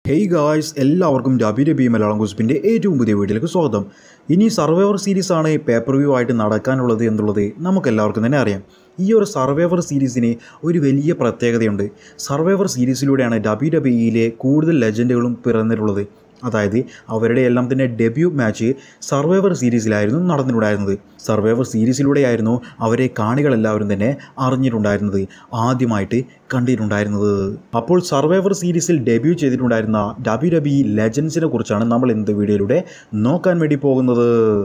hey guys എല്ലാവർക്കും ഡബി ഡബി മലയാളം കുസ്പിൻ്റെ ഏറ്റവും പുതിയ വീഡിയോയിലേക്ക് സ്വാഗതം ഇനി സർവൈവർ സീരീസ് ആണ് പേപ്പർ വ്യൂ ആയിട്ട് നടക്കാനുള്ളത് എന്നുള്ളത് നമുക്കെല്ലാവർക്കും തന്നെ അറിയാം ഈ ഒരു സർവൈവർ സീരീസിന് ഒരു വലിയ പ്രത്യേകതയുണ്ട് സർവൈവർ സീരീസിലൂടെയാണ് ഡബി ഡബിയിലെ കൂടുതൽ ലെജൻഡുകളും പിറന്നിട്ടുള്ളത് അതായത് അവരുടെ എല്ലാം തന്നെ ഡെബ്യൂ മാച്ച് സർവൈവർ സീരീസിലായിരുന്നു നടന്നിട്ടുണ്ടായിരുന്നത് സർവൈവർ സീരീസിലൂടെയായിരുന്നു അവരെ കാണികളെല്ലാവരും തന്നെ അറിഞ്ഞിട്ടുണ്ടായിരുന്നത് ആദ്യമായിട്ട് കണ്ടിട്ടുണ്ടായിരുന്നത് അപ്പോൾ സർവൈവർ സീരീസിൽ ഡെബ്യൂ ചെയ്തിട്ടുണ്ടായിരുന്ന ഡബി ഡബി ലെജൻസിനെ കുറിച്ചാണ് നമ്മൾ ഇന്നത്തെ വീഡിയോയിലൂടെ നോക്കാൻ വേണ്ടി പോകുന്നത്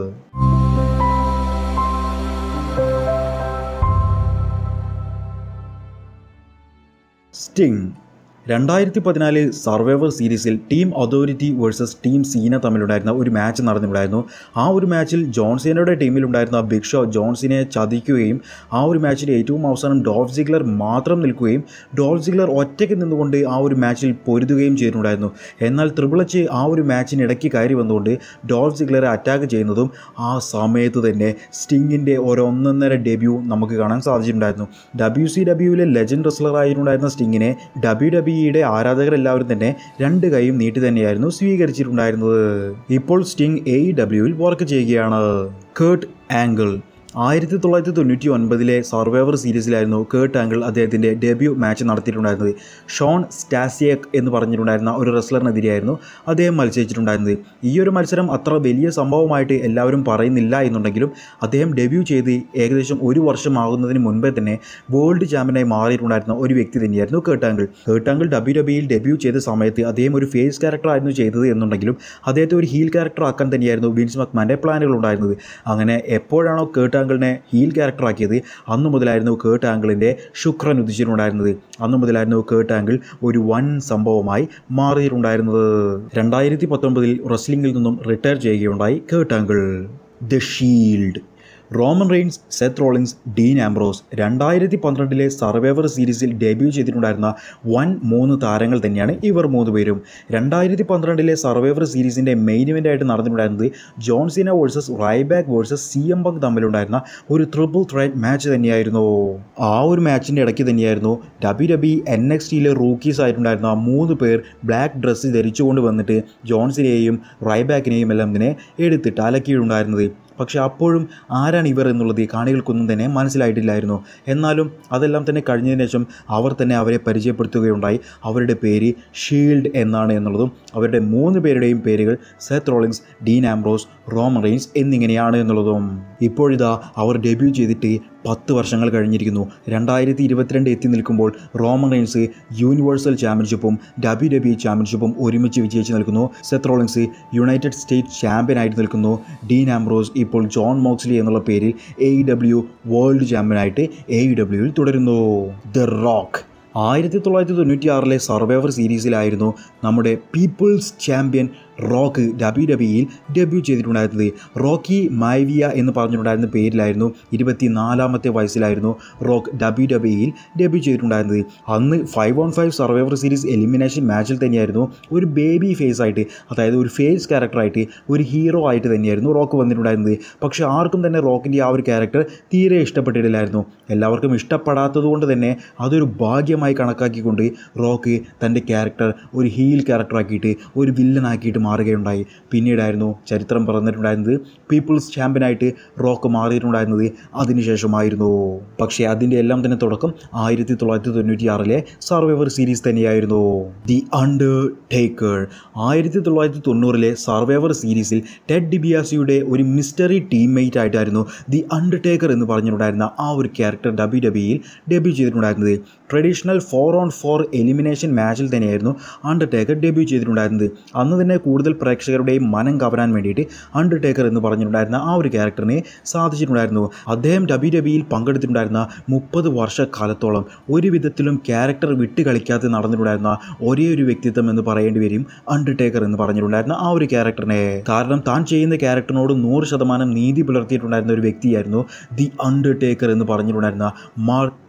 സ്റ്റിങ് രണ്ടായിരത്തി പതിനാല് സർവൈവർ സീരീസിൽ team authority versus team Cena തമ്മിലുണ്ടായിരുന്ന ഒരു മാച്ച് നടന്നിട്ടുണ്ടായിരുന്നു ആ ഒരു മാച്ചിൽ ജോൺസീനയുടെ ടീമിലുണ്ടായിരുന്ന ബിഗ് ഷോ ജോൺസിനെ ചതിക്കുകയും ആ ഒരു മാച്ചിൽ ഏറ്റവും അവസാനം ഡോൾഫ് സിഗ്ലർ മാത്രം നിൽക്കുകയും ഡോൾഫ് സിഗ്ലർ ഒറ്റയ്ക്ക് നിന്നുകൊണ്ട് ആ ഒരു മാച്ചിൽ പൊരുതുകയും ചെയ്തിട്ടുണ്ടായിരുന്നു എന്നാൽ ത്രിപിൾ എച്ച് ആ ഒരു മാച്ചിനിടയ്ക്ക് കയറി വന്നുകൊണ്ട് ഡോൾഫ് സിഗ്ലറെ അറ്റാക്ക് ചെയ്യുന്നതും ആ സമയത്ത് തന്നെ സ്റ്റിങ്ങിൻ്റെ ഒരൊന്നൊന്നര ഡെബ്യൂ നമുക്ക് കാണാൻ സാധിച്ചിട്ടുണ്ടായിരുന്നു ഡബ്ല്യു സി ഡബ്ല്യുവിലെ ലെജൻഡ് റെസ്ലറായിട്ടുണ്ടായിരുന്ന സ്റ്റിങ്ങിനെ ഡബ്ല്യു ഡബ്ല്യുഇയുടെ ആരാധകരെല്ലാവരും തന്നെ രണ്ട് കൈയും നീട്ടി തന്നെയായിരുന്നു സ്വീകരിച്ചിട്ടുണ്ടായിരുന്നത് ഇപ്പോൾ സ്റ്റിങ് എ ഡബ്ല്യുവിൽ വർക്ക് ചെയ്യുകയാണ് കേർട്ട് ആംഗിൾ ആയിരത്തി തൊള്ളായിരത്തി തൊണ്ണൂറ്റി ഒൻപതിലെ സർവൈവർ സീരീസിലായിരുന്നു കേർട്ട് ആംഗിൾ അദ്ദേഹത്തിൻ്റെ ഡെബ്യൂ മാച്ച് നടത്തിയിട്ടുണ്ടായിരുന്നത് ഷോൺ സ്റ്റാസിയക് എന്ന് പറഞ്ഞിട്ടുണ്ടായിരുന്ന ഒരു റെസ്ലറിനെതിരെയായിരുന്നു അദ്ദേഹം മത്സരിച്ചിട്ടുണ്ടായിരുന്നത് ഈ ഒരു മത്സരം അത്ര വലിയ സംഭവമായിട്ട് എല്ലാവരും പറയുന്നില്ല എന്നുണ്ടെങ്കിലും അദ്ദേഹം ഡെബ്യൂ ചെയ്ത് ഏകദേശം ഒരു വർഷമാകുന്നതിന് മുൻപേ തന്നെ വേൾഡ് ചാമ്പ്യനായി മാറിയിട്ടുണ്ടായിരുന്ന ഒരു വ്യക്തി തന്നെയായിരുന്നു Kurt Angle Kurt Angle W ഡബ്ല്യുയിൽ ഡെബ്യൂ ചെയ്ത സമയത്ത് അദ്ദേഹം ഒരു ഫേസ് ക്യാരക്ടർ ആയിരുന്നു ചെയ്തത് എന്നുണ്ടെങ്കിലും അദ്ദേഹത്തെ ഒരു ഹീൽ ക്യാരക്ടർ ആക്കാൻ തന്നെയായിരുന്നു വിൻസ് മക്മാൻ്റെ പ്ലാനുകൾ ഉണ്ടായിരുന്നത് അങ്ങനെ എപ്പോഴാണോ കേർട്ട് ആംഗിളിനെ ഹീൽ ക്യാരക്ടർ ആക്കിയത് അന്നു മുതലായിരുന്നു കേർട്ട് ആംഗിളിൻ്റെ ശുക്രൻ ഉദിച്ചിട്ടുണ്ടായിരുന്നത് അന്നു മുതലായിരുന്നു കേർട്ട് ആംഗിൾ ഒരു വൻ സംഭവമായി മാറിയിട്ടുണ്ടായിരുന്നത് രണ്ടായിരത്തി പത്തൊമ്പതിൽ റെസ്ലിംഗിൽ നിന്നും റിട്ടയർ ചെയ്യുകയുണ്ടായി Kurt Angle the Shield Roman Reigns Seth Rollins Dean Ambrose രണ്ടായിരത്തി പന്ത്രണ്ടിലെ സർവൈവർ സീരീസിൽ ഡെബ്യൂ ചെയ്തിട്ടുണ്ടായിരുന്ന വൻ മൂന്ന് താരങ്ങൾ തന്നെയാണ് ഇവർ മൂന്ന് പേരും രണ്ടായിരത്തി പന്ത്രണ്ടിലെ സർവൈവർ സീരീസിൻ്റെ മെയിൻ ഇവൻ്റായിട്ട് നടന്നിട്ടുണ്ടായിരുന്നത് John Cena versus Ryback versus C M Punk തമ്മിലുണ്ടായിരുന്ന ഒരു ട്രിപ്പിൾ ത്രെഡ് മാച്ച് തന്നെയായിരുന്നു ആ ഒരു മാച്ചിൻ്റെ ഇടയ്ക്ക് തന്നെയായിരുന്നു ഡബി ഡബി എൻ എക്സ് ടിയിലെ റൂക്കീസ് ആയിട്ടുണ്ടായിരുന്ന മൂന്ന് പേർ ബ്ലാക്ക് ഡ്രസ്സ് ധരിച്ചുകൊണ്ട് വന്നിട്ട് ജോൺസിനെയും റൈബാക്കിനെയും എല്ലാം ഇങ്ങനെ എടുത്തിട്ട് അലക്കിയിട്ടുണ്ടായിരുന്നത് പക്ഷേ അപ്പോഴും ആരാണ് ഇവർ എന്നുള്ളത് കാണികൾക്കൊന്നും തന്നെ മനസ്സിലായിട്ടില്ലായിരുന്നു എന്നാലും അതെല്ലാം തന്നെ കഴിഞ്ഞതിന് ശേഷം അവർ തന്നെ അവരെ പരിചയപ്പെടുത്തുകയുണ്ടായി അവരുടെ പേര് ഷീൽഡ് എന്നാണ് എന്നുള്ളതും അവരുടെ മൂന്ന് പേരുടെയും പേരുകൾ Seth Rollins Dean Ambrose Roman Reigns എന്നിങ്ങനെയാണ് എന്നുള്ളതും ഇപ്പോഴിതാ അവർ ഡെബ്യൂ ചെയ്തിട്ട് പത്ത് വർഷങ്ങൾ കഴിഞ്ഞിരിക്കുന്നു രണ്ടായിരത്തി ഇരുപത്തിരണ്ട് എത്തി നിൽക്കുമ്പോൾ റോമൻ റെയിൻസ് യൂണിവേഴ്സൽ ചാമ്പ്യൻഷിപ്പും ഡബ്ല്യു ഡബ്ല്യു ചാമ്പ്യൻഷിപ്പും ഒരുമിച്ച് വിജയിച്ച് നിൽക്കുന്നു Seth Rollins United State champion ആയിട്ട് നിൽക്കുന്നു ഡീൻ ആംബ്രോസ് ഇപ്പോൾ ജോൺ മോക്സ്ലി എന്നുള്ള പേരിൽ എ ഡബ്ല്യു വേൾഡ് ചാമ്പ്യനായിട്ട് എ ഡബ്ല്യുവിൽ തുടരുന്നു ദ റോക്ക് ആയിരത്തി തൊള്ളായിരത്തി തൊണ്ണൂറ്റി ആറിലെ സർവൈവർ സീരീസിലായിരുന്നു നമ്മുടെ പീപ്പിൾസ് ചാമ്പ്യൻ റോക്ക് ഡബ്ല്യു ഡബ്ല്യുയിൽ ഡെബ്യൂ ചെയ്തിട്ടുണ്ടായിരുന്നത് റോക്കി മൈവിയ എന്ന് പറഞ്ഞിട്ടുണ്ടായിരുന്ന പേരിലായിരുന്നു ഇരുപത്തി നാലാമത്തെ വയസ്സിലായിരുന്നു റോക്ക് ഡബ്ല്യു ഡബ്ല്യുയിൽ ഡെബ്യൂ ചെയ്തിട്ടുണ്ടായിരുന്നത് അന്ന് five on five Survivor Series elimination മാച്ചിൽ തന്നെയായിരുന്നു ഒരു ബേബി ഫേസ് ആയിട്ട് അതായത് ഒരു ഫേസ് ക്യാരക്ടറായിട്ട് ഒരു ഹീറോ ആയിട്ട് തന്നെയായിരുന്നു റോക്ക് വന്നിട്ടുണ്ടായിരുന്നത് പക്ഷേ ആർക്കും തന്നെ റോക്കിൻ്റെ ആ ഒരു ക്യാരക്ടർ തീരെ ഇഷ്ടപ്പെട്ടിട്ടില്ലായിരുന്നു എല്ലാവർക്കും ഇഷ്ടപ്പെടാത്തത് കൊണ്ട് തന്നെ അതൊരു ഭാഗ്യമായി കണക്കാക്കിക്കൊണ്ട് റോക്ക് തൻ്റെ ക്യാരക്ടർ ഒരു ഹീൽ ക്യാരക്ടറാക്കിയിട്ട് ഒരു വില്ലനാക്കിയിട്ട് മാറുകയുണ്ടായി പിന്നീടായിരുന്നു ചരിത്രം പറഞ്ഞിട്ടുണ്ടായിരുന്നത് പീപ്പിൾസ് ചാമ്പ്യനായിട്ട് റോക്ക് മാറിയിട്ടുണ്ടായിരുന്നത് അതിനുശേഷമായിരുന്നു പക്ഷേ അതിൻ്റെ എല്ലാം തന്നെ തുടക്കം ആയിരത്തി തൊള്ളായിരത്തി തൊണ്ണൂറ്റി ആറിലെ സർവൈവർ സീരീസ് തന്നെയായിരുന്നു ദി അണ്ടർ ടേക്കർ ആയിരത്തി തൊള്ളായിരത്തി തൊണ്ണൂറിലെ സർവൈവർ സീരീസിൽ ടെഡ് ഡിബിയാസിയുടെ ഒരു മിസ്റ്ററി ടീംമേറ്റ് ആയിട്ടായിരുന്നു ദി അണ്ടർടേക്കർ എന്ന് പറഞ്ഞിട്ടുണ്ടായിരുന്ന ആ ഒരു ക്യാരക്ടർ ഡബ്ല്യു ഡബ്ല്യുയിൽ ഡെബ്യൂ ചെയ്തിട്ടുണ്ടായിരുന്നത് traditional four on four elimination മാച്ചിൽ തന്നെയായിരുന്നു അണ്ടർടേക്കർ ഡെബ്യൂ ചെയ്തിട്ടുണ്ടായിരുന്നത് അന്ന് തന്നെ കൂടുതൽ പ്രേക്ഷകരുടെയും മനം കവരാൻ വേണ്ടിയിട്ട് അണ്ടർടേക്കർ എന്ന് പറഞ്ഞിട്ടുണ്ടായിരുന്ന ആ ഒരു ക്യാരക്ടറിനെ സാധിച്ചിട്ടുണ്ടായിരുന്നു അദ്ദേഹം ഡബ്ല്യു ഡബ്ല്യുയിൽ പങ്കെടുത്തിട്ടുണ്ടായിരുന്ന മുപ്പത് വർഷക്കാലത്തോളം ഒരു വിധത്തിലും ക്യാരക്ടർ വിട്ട് കളിക്കാതെ നടന്നിട്ടുണ്ടായിരുന്ന ഒരേ ഒരു വ്യക്തിത്വം എന്ന് പറയേണ്ടി വരും അണ്ടർടേക്കർ എന്ന് പറഞ്ഞിട്ടുണ്ടായിരുന്ന ആ ഒരു ക്യാരക്ടറിനെ കാരണം താൻ ചെയ്യുന്ന ക്യാരക്ടറിനോട് നൂറ് ശതമാനം നീതി പുലർത്തിയിട്ടുണ്ടായിരുന്ന ഒരു വ്യക്തിയായിരുന്നു ദി അണ്ടർടേക്കർ എന്ന് പറഞ്ഞിട്ടുണ്ടായിരുന്ന മാർക്ക്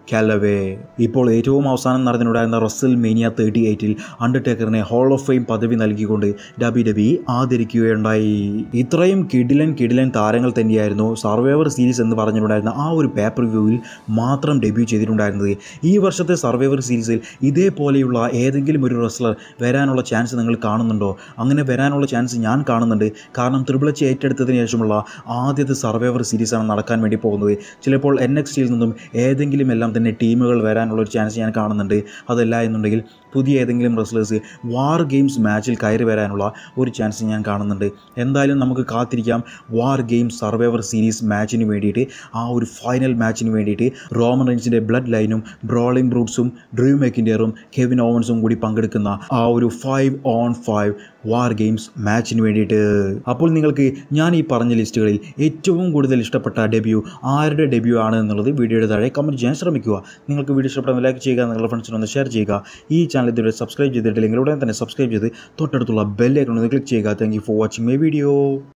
കാലവേ ഇപ്പോൾ ഏറ്റവും അവസാനം നടന്നിട്ടുണ്ടായിരുന്ന റസൽ മേനിയ തേർട്ടി എയ്റ്റിൽ അണ്ടർടേക്കറിനെ ഹോൾ ഓഫ് ഫെയിം പദവി നൽകിക്കൊണ്ട് ഡബി ഡബി ആദരിക്കുകയുണ്ടായി ഇത്രയും കിടിലൻ കിടിലൻ താരങ്ങൾ തന്നെയായിരുന്നു സർവൈവർ സീരീസ് എന്ന് പറഞ്ഞിട്ടുണ്ടായിരുന്ന ആ ഒരു പേപ്പർ വ്യൂവിൽ മാത്രം ഡെബ്യൂ ചെയ്തിട്ടുണ്ടായിരുന്നത് ഈ വർഷത്തെ സർവൈവർ സീരീസിൽ ഇതേപോലെയുള്ള ഏതെങ്കിലും ഒരു റെസ്ലർ വരാനുള്ള ചാൻസ് നിങ്ങൾ കാണുന്നുണ്ടോ അങ്ങനെ വരാനുള്ള ചാൻസ് ഞാൻ കാണുന്നുണ്ട് കാരണം ത്രിപിൾ എച്ച് ഏറ്റെടുത്തതിന് ശേഷമുള്ള ആദ്യത്തെ സർവൈവർ സീരീസാണ് നടക്കാൻ വേണ്ടി പോകുന്നത് ചിലപ്പോൾ എൻ എക്സ് ടിയിൽ നിന്നും ഏതെങ്കിലും എല്ലാം തന്നെ ടീമുകൾ വരാനുള്ള ഒരു ചാൻസ് ഞാൻ കാണുന്നുണ്ട് അതല്ല എന്നുണ്ടെങ്കിൽ പുതിയ ഏതെങ്കിലും റെസ്ലേഴ്സ് വാർ ഗെയിംസ് മാച്ചിൽ കയറി വരാനുള്ള ഒരു ചാൻസ് ഞാൻ കാണുന്നുണ്ട് എന്തായാലും നമുക്ക് കാത്തിരിക്കാം വാർ ഗെയിംസ് സർവൈവർ സീരീസ് മാച്ചിന് വേണ്ടിയിട്ട് ആ ഒരു ഫൈനൽ മാച്ചിന് വേണ്ടിയിട്ട് റോമൻ റെയിൻസിൻ്റെ ബ്ലഡ് ലൈനും ബ്രോളിംഗ് ബ്രൂട്ട്സും ഡ്രൂ മെക്കിൻ്റെയറും കെവിൻ ഓവൻസും കൂടി പങ്കെടുക്കുന്ന ആ ഒരു five on five War Games മാച്ചിന് വേണ്ടിയിട്ട് അപ്പോൾ നിങ്ങൾക്ക് ഞാൻ ഈ പറഞ്ഞ ലിസ്റ്റുകളിൽ ഏറ്റവും കൂടുതൽ ഇഷ്ടപ്പെട്ട ഡെബ്യൂ ആരുടെ ഡെബ്യൂ ആണ് എന്നുള്ളത് വീഡിയോയുടെ താഴെ കമൻറ്റ് ചെയ്യാൻ ശ്രമിക്കുക നിങ്ങൾക്ക് വീഡിയോ ഇഷ്ടപ്പെടുന്ന ലൈക്ക് ചെയ്യുക നിങ്ങളുടെ ഫ്രണ്ട്സിനൊന്ന് ഷെയർ ചെയ്യുക ഈ ചാനൽ ഇതുവരെ സബ്സ്ക്രൈബ് ചെയ്തിട്ടില്ലെങ്കിൽ ഉടൻ തന്നെ സബ്സ്ക്രൈബ് ചെയ്ത് തൊട്ടടുത്തുള്ള ബെല്ലൈക്കൺ ഒന്ന് ക്ലിക്ക് ചെയ്യുക thank you for watching my video